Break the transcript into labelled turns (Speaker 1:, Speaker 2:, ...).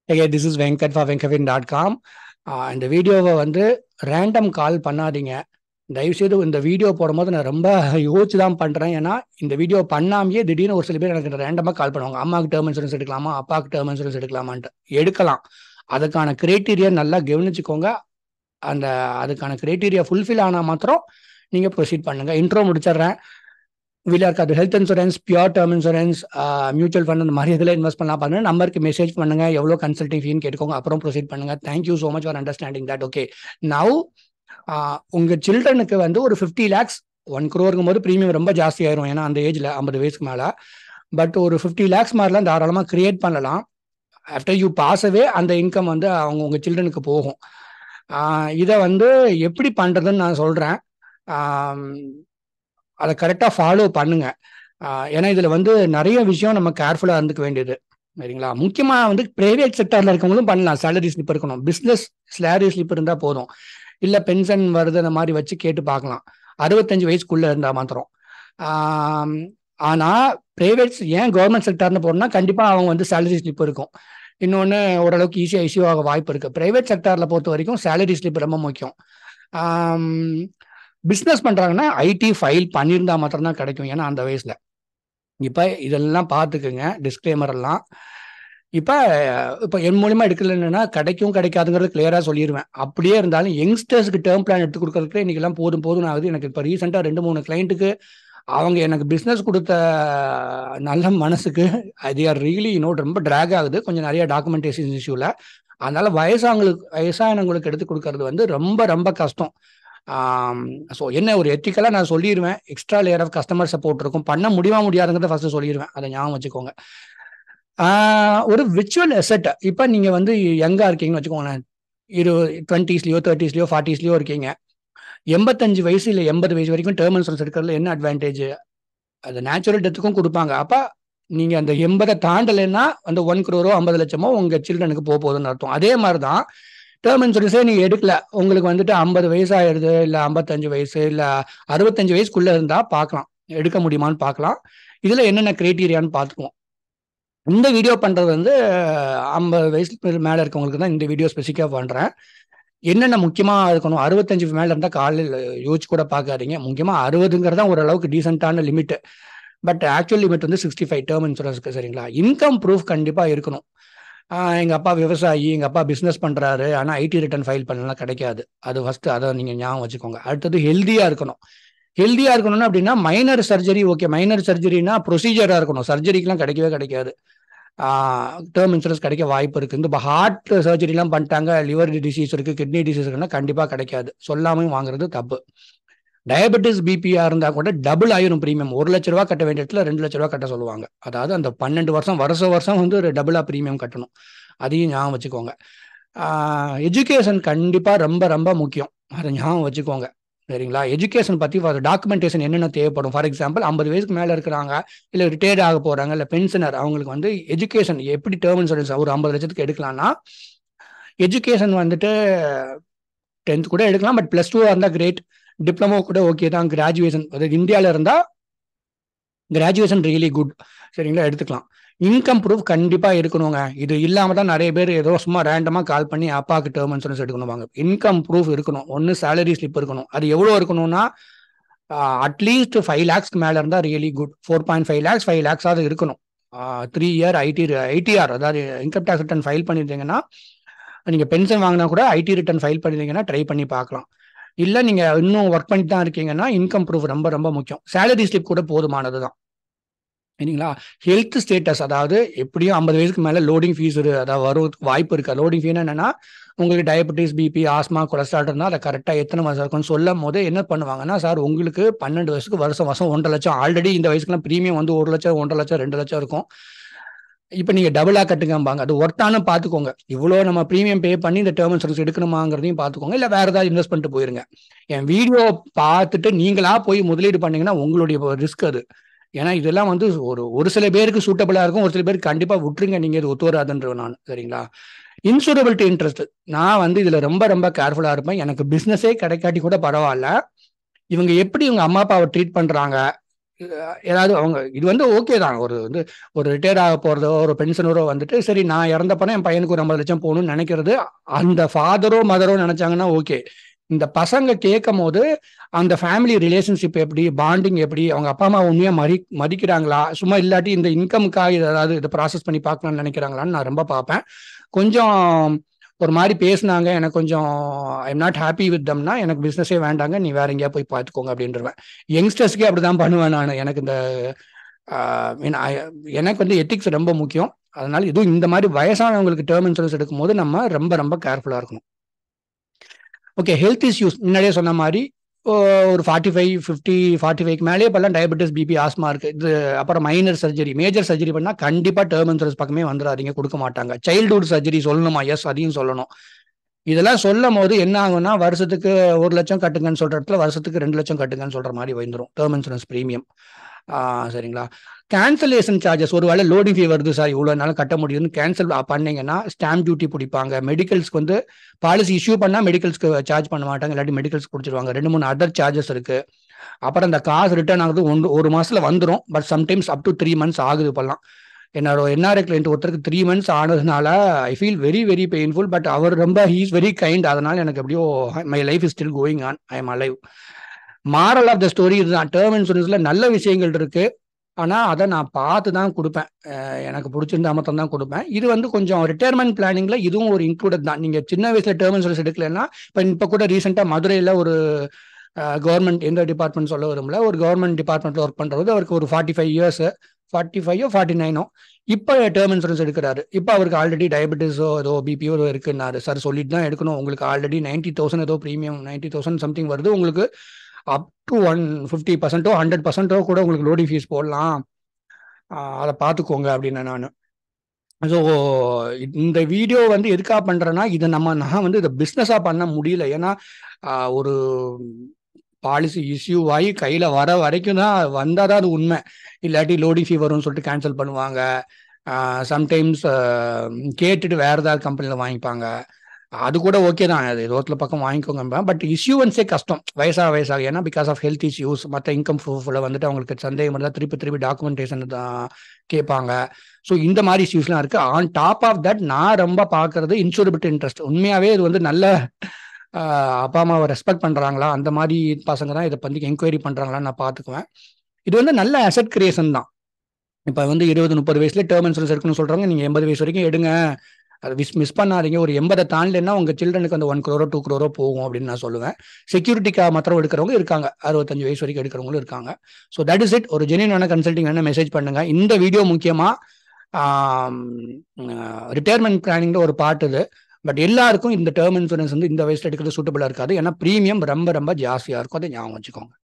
Speaker 1: Okay, this is Venkat for venkavin.com. ஆஹ் இந்த வீடியோவை வந்து ரேண்டம் கால் பண்ணாதீங்க தயவுசெய்து இந்த வீடியோ போடும்போது நான் ரொம்ப யோசிச்சு தான் பண்ணுறேன் ஏன்னா இந்த வீடியோ பண்ணாமையே திடீர்னு ஒரு சில பேர் எனக்கு ரேண்டமாக கால் பண்ணுவாங்க அம்மாவுக்கு டேர்ம் இன்சூரன்ஸ் எடுக்கலாமா அப்பாவுக்கு டேர்ம் இன்சூரன்ஸ் எடுக்கலாமான்ட்டு எடுக்கலாம் அதுக்கான கிரைட்டீரியா நல்லா கவனிச்சுக்கோங்க அந்த அதுக்கான கிரைட்டீரியா ஃபுல்ஃபில் ஆனால் மாத்திரம் நீங்கள் ப்ரொசீட் பண்ணுங்க இன்ட்ரோ முடிச்சிடுறேன் வீட்டில் இருக்காது health insurance pure term insurance mutual fund அந்த மாதிரி இதில் இன்வெஸ்ட் பண்ணலாம் பாருங்க நம்பருக்கு மெசேஜ் பண்ணுங்க எவ்வளோ கன்சல்டிங் ஃபீன்னு கேட்டுக்கோங்க அப்புறம் ப்ரொசீட் பண்ணுங்க thank you so much for understanding that okay now உங்கள் சில்ட்ரனுக்கு வந்து ஒரு ஃபிஃப்டி லேக்ஸ் ஒன் க்ரோருங்கும் போது ப்ரீமியம் ரொம்ப ஜாஸ்தி ஆயிரும் ஏன்னா அந்த ஏஜில் ஐம்பது வயசுக்கு மேலே பட் ஒரு ஃபிஃப்டி லேக்ஸ் மாதிரிலாம் தாராளமாக கிரியேட் பண்ணலாம் ஆஃப்டர் யூ பாஸவே அந்த இன்கம் வந்து அவங்க உங்கள் சில்ட்ரனுக்கு போகும் இதை வந்து எப்படி பண்ணுறதுன்னு நான் சொல்கிறேன் அதை கரெக்டாக ஃபாலோ பண்ணுங்க ஏன்னா இதில் வந்து நிறைய விஷயம் நம்ம கேர்ஃபுல்லாக இருந்துக்க வேண்டியது சரிங்களா முக்கியமாக வந்து பிரைவேட் செக்டரில் இருக்கவங்களும் பண்ணலாம் சேலரி ஸ்லிப் இருக்கணும் பிஸ்னஸ் சேலரி ஸ்லிப் இருந்தால் போதும் இல்லை பென்ஷன் வருது அந்த மாதிரி வச்சு கேட்டு பார்க்கலாம் அறுபத்தஞ்சு வயசுக்குள்ளே இருந்தால் மாத்திரம் ஆனால் ப்ரைவேட்ஸ் ஏன் கவர்மெண்ட் செக்டர்னு போனால் கண்டிப்பாக அவங்க வந்து சேலரி ஸ்லிப் இருக்கும் இன்னொன்று ஓரளவுக்கு ஈஸியாக இஷ்யூ ஆக வாய்ப்பு இருக்குது ப்ரைவேட் செக்டரில் பொறுத்த வரைக்கும் சேலரி ஸ்லிப் ரொம்ப முக்கியம் பிஸ்னஸ் பண்ணுறாங்கன்னா ஐடி ஃபைல் பண்ணியிருந்தா மாத்திரம்தான் கிடைக்கும் ஏன்னா அந்த வயசில் இப்போ இதெல்லாம் பார்த்துக்குங்க டிஸ்க்ளைமர் எல்லாம் இப்போ இப்போ என் மூலியமா எடுக்கலன்னா கிடைக்கும் கிடைக்காதுங்கிறது கிளியராக சொல்லிடுவேன் அப்படியே இருந்தாலும் யங்ஸ்டர்ஸ்க்கு டேர்ம் பிளான் எடுத்து கொடுக்கறதுக்கு இன்னைக்கெல்லாம் போதும் போதும் ஆகுது எனக்கு இப்போ ரீசெண்டாக ரெண்டு மூணு கிளைண்ட்டுக்கு அவங்க எனக்கு பிஸ்னஸ் கொடுத்த நல்ல மனசுக்கு அது ஆர் ரியலி இன்னொரு ரொம்ப ட்ராக் ஆகுது கொஞ்சம் நிறைய டாக்குமெண்டேஷன் இஷ்யூவில் அதனால வயசாங்களுக்கு வயசானவங்களுக்கு எடுத்து கொடுக்கறது வந்து ரொம்ப ரொம்ப கஷ்டம் ஸோ என்ன ஒரு எத்திக்கலாக நான் சொல்லிடுவேன் extra layer of customer support இருக்கும் பண்ண முடியுமா முடியாதுங்கிறத ஃபர்ஸ்ட் சொல்லிடுவேன் அதை ஞாபகம் வச்சுக்கோங்க ஒரு விர்ச்சுவல் எசட் இப்போ நீங்கள் வந்து யங்காக இருக்கீங்கன்னு வச்சுக்கோங்களேன் இரு டுவெண்ட்டீஸ்லையோ தேர்ட்டிஸ்லையோ ஃபார்ட்டிஸ்லையோ இருக்கீங்க எண்பத்தஞ்சு வயசு இல்லை எண்பது வயசு வரைக்கும் டேர்ம் இன்சூரன்ஸ் எடுக்கிறதுல என்ன அட்வான்டேஜ் அது நேச்சுரல் டெத்துக்கும் கொடுப்பாங்க அப்போ நீங்கள் அந்த எண்பதை தாண்டலைன்னா அந்த ஒன் குரோரோ ஐம்பது லட்சமோ உங்கள் சில்ட்ரனுக்கு போக போகுதுன்னு அர்த்தம் அதே மாதிரி தான் டேர்ம் இன்சூரன்ஸே நீங்கள் எடுக்கல உங்களுக்கு வந்துட்டு ஐம்பது வயசு ஆயிடுது இல்லை ஐம்பத்தஞ்சு வயசு இல்லை அறுபத்தஞ்சு வயசுக்குள்ளே இருந்தால் பார்க்கலாம் எடுக்க முடியுமான்னு பார்க்கலாம் இதில் என்னென்ன கிரைட்டீரியான்னு பார்த்துக்குவோம் இந்த வீடியோ பண்ணுறது வந்து ஐம்பது வயசுக்கு மேலே இருக்கவங்களுக்கு தான் இந்த வீடியோ ஸ்பெசிஃபிக்காக பண்ணுறேன் என்னென்ன முக்கியமாக இருக்கணும் அறுபத்தஞ்சு மேலே இருந்தால் காலையில் யோசிச்சு கூட பார்க்காதீங்க முக்கியமாக அறுபதுங்கிறது தான் ஓரளவுக்கு டீசெண்டான லிமிட்டு பட் ஆக்சுவல் லிமிட் வந்து சிக்ஸ்டி ஃபைவ் டேர்ம் இன்சூரன்ஸ்க்கு சரிங்களா இன்கம் ப்ரூஃப் கண்டிப்பாக இருக்கணும் எங்கள் அப்பா விவசாயி எங்கள் அப்பா பிஸ்னஸ் பண்ணுறாரு ஆனால் ஐடி ரிட்டர்ன் ஃபைல் பண்ணலாம் கிடைக்காது அது ஃபஸ்ட்டு அதை நீங்கள் ஞாபகம் வச்சுக்கோங்க அடுத்தது ஹெல்த்தியாக இருக்கணும் ஹெல்த்தியாக இருக்கணும்னா அப்படின்னா மைனர் சர்ஜரி ஓகே மைனர் சர்ஜரினா ப்ரொசீஜராக இருக்கணும் சர்ஜரிக்கெலாம் கிடைக்கவே கிடைக்காது டேர்ம் இன்சூரன்ஸ் கிடைக்க வாய்ப்பு இருக்குது இந்த ஹார்ட் சர்ஜரிலாம் பண்ணிட்டாங்க லிவர் டிசீஸ் இருக்குது கிட்னி டிசீஸ் இருக்குன்னா கண்டிப்பாக கிடைக்காது சொல்லாமல் வாங்குறது தப்பு டயபெட்டிஸ் பிபியா இருந்தால் கூட டபுள் ஆயிரும் ப்ரீமியம் ஒரு லட்ச ரூபா கட்ட வேண்டிய இடத்துல ரெண்டு லட்ச ரூபா கட்ட சொல்லுவாங்க அதாவது அந்த பன்னெண்டு வருஷம் வருஷ வருஷம் வந்து ஒரு டபுளாக ப்ரீமியம் கட்டணும் அதையும் ஞாபகம் வச்சுக்கோங்க எஜுகேஷன் கண்டிப்பாக ரொம்ப ரொம்ப முக்கியம் அதை ஞாபகம் வச்சுக்கோங்க சரிங்களா எஜுகேஷன் பற்றி டாக்குமெண்டேஷன் என்னென்ன தேவைப்படும் ஃபார் எக்ஸாம்பிள் ஐம்பது வயசுக்கு மேலே இருக்கிறாங்க இல்லை ரிட்டையர்ட் ஆக போகிறாங்க இல்லை பென்ஷனர் அவங்களுக்கு வந்து எஜுகேஷன் எப்படி டேர்ம் இன்சூரன்ஸ் ஒரு ஐம்பது லட்சத்துக்கு எடுக்கலாம்னா எஜுகேஷன் வந்துட்டு டென்த் கூட எடுக்கலாம் பட் ப்ளஸ் டூவாக இருந்தால் கிரேட் டிப்ளமோ கூட ஓகே தான் கிராஜுவேஷன் அதாவது இந்தியாவில் இருந்தால் கிராஜுவேஷன் ரியலி குட் சரிங்களா எடுத்துக்கலாம் இன்கம் ப்ரூஃப் கண்டிப்பாக இருக்கணுங்க இது இல்லாமல் தான் நிறைய பேர் ஏதோ சும்மா ரேண்டமாக கால் பண்ணி அப்பாவுக்கு டேர்ம் இன்சூரன்ஸ் எடுக்கணுவாங்க இன்கம் ப்ரூஃப் இருக்கணும் ஒன்று சேலரி ஸ்லிப் இருக்கணும் அது எவ்வளோ இருக்கணும்னா அட்லீஸ்ட் ஃபைவ் லேக்ஸ்க்கு மேலே இருந்தால் really good four point five lakhs five லேக்ஸாவது இருக்கணும் த்ரீ இயர் ஐடி ஐடிஆர் அதாவது இன்கம் டேக்ஸ் ரிட்டர்ன் ஃபைல் பண்ணியிருந்தீங்கன்னா நீங்கள் பென்ஷன் வாங்கினா கூட ஐடி ரிட்டர்ன் ஃபைல் பண்ணியிருந்தீங்கன்னா ட்ரை பண்ணி பார்க்கலாம் இல்லை நீங்கள் இன்னும் ஒர்க் பண்ணிட்டு தான் இருக்கீங்கன்னா இன்கம் ப்ரூஃப் ரொம்ப ரொம்ப முக்கியம் சேலரி ஸ்லிப் கூட போதுமானது தான் சரிங்களா ஹெல்த் ஸ்டேட்டஸ் அதாவது எப்படியும் ஐம்பது வயசுக்கு மேலே லோடிங் ஃபீஸ் அதாவது வரும் வாய்ப்பு இருக்கு லோடிங் ஃபீனா என்னன்னா உங்களுக்கு டயபெட்டிஸ் பிபி ஆஸ்மா கொலஸ்ட்ரால் இருந்தால் அதை கரெக்டாக எத்தனை மாதம் இருக்கும்னு சொல்லும் போது என்ன பண்ணுவாங்கன்னா சார் உங்களுக்கு பன்னெண்டு வயசுக்கு வருஷம் வருஷம் ஒன்றரை லட்சம் ஆல்ரெடி இந்த வயசுக்குலாம் ப்ரீமியம் வந்து ஒரு லட்சம் ஒன்றரை லட்சம் ரெண்டு லட்சம் இருக்கும் இப்போ நீங்கள் டபுளாக கட்டுங்கம்பாங்க அது ஒர்த்தானு பார்த்துக்கோங்க இவ்வளோ நம்ம ப்ரீமியம் பே பண்ணி இந்த டேர்ம் இன்சூரன்ஸ் எடுக்கணுமாங்கிறதையும் பார்த்துக்கோங்க இல்லை வேறு ஏதாவது இன்வெஸ்ட் பண்ணிட்டு போயிருங்க என் வீடியோ பார்த்துட்டு நீங்களாக போய் முதலீடு பண்ணீங்கன்னா உங்களுடைய ரிஸ்க் அது ஏன்னா இதெல்லாம் வந்து ஒரு ஒரு சில பேருக்கு சூட்டபிளாக இருக்கும் ஒரு சில பேருக்கு கண்டிப்பாக விட்டுருங்க நீங்கள் இது ஒத்து வராதுன்ற நான் சரிங்களா இன்சூரபிலிட்டி இன்ட்ரெஸ்ட் நான் வந்து இதில் ரொம்ப ரொம்ப கேர்ஃபுல்லாக இருப்பேன் எனக்கு பிஸ்னஸே கிடைக்காட்டி கூட பரவாயில்ல இவங்க எப்படி இவங்க அம்மா அப்பாவை ட்ரீட் பண்ணுறாங்க ஏதாவது அவங்க இது வந்து ஓகே தான் ஒரு வந்து ஒரு ரிட்டையர் ஆக போகிறதோ ஒரு பென்ஷனரோ வந்துட்டு சரி நான் இறந்தப்பனே என் பையனுக்கு ஒரு ஐம்பது லட்சம் போகணும்னு நினைக்கிறது அந்த ஃபாதரோ மதரோ நினைச்சாங்கன்னா ஓகே இந்த பசங்க கேட்கும் போது அந்த ஃபேமிலி ரிலேஷன்ஷிப் எப்படி பாண்டிங் எப்படி அவங்க அப்பா அம்மா உண்மையா மதி மதிக்கிறாங்களா சும்மா இல்லாட்டி இந்த இன்கமுக்காக ஏதாவது இதை ப்ராசஸ் பண்ணி பார்க்கலாம்னு நினைக்கிறாங்களான்னு நான் ரொம்ப பார்ப்பேன் கொஞ்சம் ஒரு மாதிரி பேசுனாங்க எனக்கு கொஞ்சம் ஐம் நாட் ஹாப்பி வித் தம்னா எனக்கு பிஸ்னஸே வேண்டாங்க நீ வேற எங்கேயா போய் பார்த்துக்கோங்க அப்படின்றவேன் யங்ஸ்டர்ஸ்க்கே அப்படி தான் பண்ணுவேன் நான் எனக்கு இந்த எனக்கு வந்து எத்திக்ஸ் ரொம்ப முக்கியம் அதனால இதுவும் இந்த மாதிரி வயசானவங்களுக்கு டேர்ம் இன்சூரன்ஸ் எடுக்கும் போது நம்ம ரொம்ப ரொம்ப கேர்ஃபுல்லாக இருக்கணும் ஓகே ஹெல்த் இஷ்யூஸ் முன்னாடியே சொன்ன மாதிரி ஒரு forty five fifty forty five மேலே இப்போல்லாம் டயபெட்டிஸ் பிபி ஆஸ்மா இருக்கு இது அப்புறம் மைனர் சர்ஜரி மேஜர் சர்ஜரி பண்ணால் கண்டிப்பாக டேர்ம் இன்சூரன்ஸ் பக்கமே வந்துடாதீங்க கொடுக்க மாட்டாங்க சைல்டுஹுட் சர்ஜரி சொல்லணுமா எஸ் அதையும் சொல்லணும் இதெல்லாம் சொல்லும் போது என்ன ஆகும்னா வருஷத்துக்கு ஒரு லட்சம் கட்டுங்கன்னு சொல்ற இடத்துல வருஷத்துக்கு ரெண்டு லட்சம் கட்டுங்கன்னு சொல்ற மாதிரி வந்துடும் டேர்ம் இன்சூரன்ஸ் ப்ரீமியம் சரிங்களா கேன்சலேஷன் சார்ஜஸ் ஒரு வேளை லோடிங் ஃபீ வருது சார் இவ்வளோ நாள் கட்ட முடியும்னு கேன்சல் பண்ணீங்கன்னா ஸ்டாம்ப் டியூட்டி பிடிப்பாங்க மெடிக்கல்ஸ்க்கு வந்து பாலிசி இஷ்யூ பண்ணால் மெடிக்கல்ஸ்க்கு சார்ஜ் பண்ண மாட்டாங்க இல்லாட்டி மெடிக்கல்ஸ் பிடிச்சிருவாங்க ரெண்டு மூணு அதர் சார்ஜஸ் இருக்கு அப்புறம் அந்த காசு ரிட்டர்ன் ஆகுது ஒன்று ஒரு மாசத்துல வந்துடும் but sometimes up to three months ஆகுது இப்போல்லாம் என்னோட என்ஆர்ஐ கிளைண்ட் ஒருத்தருக்கு த்ரீ மந்த்ஸ் ஆனதுனால I feel very very painful but அவர் ரொம்ப ஹீ இஸ் வெரி கைண்ட் அதனால எனக்கு எப்படியோ my life is still going on I am alive moral of the story இதுதான் டேர்ம் இன்சூரன்ஸ்ல நல்ல விஷயங்கள் இருக்கு ஆனா அதை நான் பார்த்து தான் கொடுப்பேன் எனக்கு பிடிச்சிருந்த அமர்த்தம் தான் கொடுப்பேன் இது வந்து கொஞ்சம் ரிட்டையர்மெண்ட் பிளானிங்ல இதுவும் ஒரு இன்க்ளூடட் தான் நீங்க சின்ன வயசுல டேர்ம் இன்சூரன்ஸ் எடுக்கலன்னா இப்போ இப்போ கூட ரீசெண்டாக மதுரையில் ஒரு கவர்மெண்ட் எந்த டிபார்ட்மெண்ட் சொல்ல வரும்ல ஒரு கவர்மெண்ட் டிபார்ட்மெண்ட்ல ஒர்க் பண்றது அவருக்கு ஒரு ஃபார்ட்டி ஃபைவ் இயர்ஸ் ஃபார்ட்டி ஃபைவோ ஃபார்ட்டி நைனோ இப்போ டேர்ம் இன்சூரன்ஸ் எடுக்கிறாரு இப்போ அவருக்கு ஆல்ரெடி டயபெட்டிஸோ ஏதோ பிபிஓ ஏதோ இருக்குன்னாரு சார் சொல்லிட்டு தான் எடுக்கணும் உங்களுக்கு ஆல்ரெடி நைன்டி தௌசண்ட் ஏதோ ப்ரீமியம் நைன்டி தௌசண்ட் சம்திங் வருது உங்களுக்கு அப் டு ஒன் ஃபிஃப்டி பர்சன்ட்டோ ஹண்ட்ரட் பர்சன்ட்டோ கூட உங்களுக்கு லோடிங் ஃபீஸ் போடலாம் அதை பார்த்துக்கோங்க அப்படின்னு நான் ஸோ இந்த வீடியோ வந்து எதுக்காக பண்ணுறேன்னா இதை நம்ம நான் வந்து இதை பிஸ்னஸாக பண்ண முடியல ஏன்னா ஒரு பாலிசி இஷ்யூ ஆகி கையில் வர வரைக்கும் தான் வந்தால் தான் அது உண்மை இல்லாட்டி லோடிங் ஃபீ வரும்னு சொல்லிட்டு கேன்சல் பண்ணுவாங்க சம்டைம்ஸ் கேட்டுட்டு வேறு ஏதாவது கம்பெனியில் வாங்கிப்பாங்க அது கூட ஓகே தான் அது ரோட்டில் பக்கம் வாங்கிக்கோங்க பட் இஷ்யூவன்ஸே கஷ்டம் வயசாக வயசாக ஏன்னா பிகாஸ் ஆஃப் ஹெல்த் இஷ்யூஸ் மற்ற இன்கம் ப்ரூஃபில் வந்துட்டு அவங்களுக்கு சந்தேகம் இருந்தால் திருப்பி திருப்பி டாக்குமெண்டேஷன் தான் கேட்பாங்க ஸோ இந்த மாதிரி இஷ்யூஸ்லாம் இருக்குது ஆன் டாப் ஆஃப் தட் நான் ரொம்ப பார்க்கறது இன்சூரபிலிட்டி இன்ட்ரெஸ்ட் உண்மையாகவே இது வந்து நல்ல அப்பா அம்மாவை ரெஸ்பெக்ட் பண்ணுறாங்களா அந்த மாதிரி பசங்க தான் இதை பற்றி என்கொயரி பண்ணுறாங்களான்னு நான் பார்த்துக்குவேன் இது வந்து நல்ல அசட் கிரியேஷன் தான் இப்போ வந்து இருபது முப்பது வயசுல டேர்ம் இன்சூரன்ஸ் இருக்குன்னு சொல்கிறாங்க நீங்கள் எண்பது வயசு வரைக்கும் எடுங்க அதை மிஸ் மிஸ் பண்ணாதீங்க ஒரு எண்பதை தாண்டலைன்னா உங்கள் சில்ட்ரனுக்கு அந்த ஒன் க்ரோரோ டூ க்ரோரோ போகும் அப்படின்னு நான் சொல்லுவேன் செக்யூரிட்டிக்காக மாத்திரம் எடுக்கிறவங்க இருக்காங்க அறுபத்தஞ்சு வயசு வரைக்கும் எடுக்கிறவங்களும் இருக்காங்க ஸோ தட் இஸ் இட் ஒரு ஜெனியூனான கன்சல்டிங் வேணால் மெசேஜ் பண்ணுங்க இந்த வீடியோ முக்கியமாக ரிட்டையர்மெண்ட் பிளானிங்கில் ஒரு பாட்டு இது பட் எல்லாருக்கும் இந்த டேர்ம் இன்சூரன்ஸ் வந்து இந்த வயசில் எடுக்கிறது சூட்டபிளாக இருக்காது ஏன்னா ப்ரீமியம் ரொம்ப ரொம்ப ஜாஸ்தியாக இருக்கும் அதை ஞாபகம் வச்சுக்கோங்க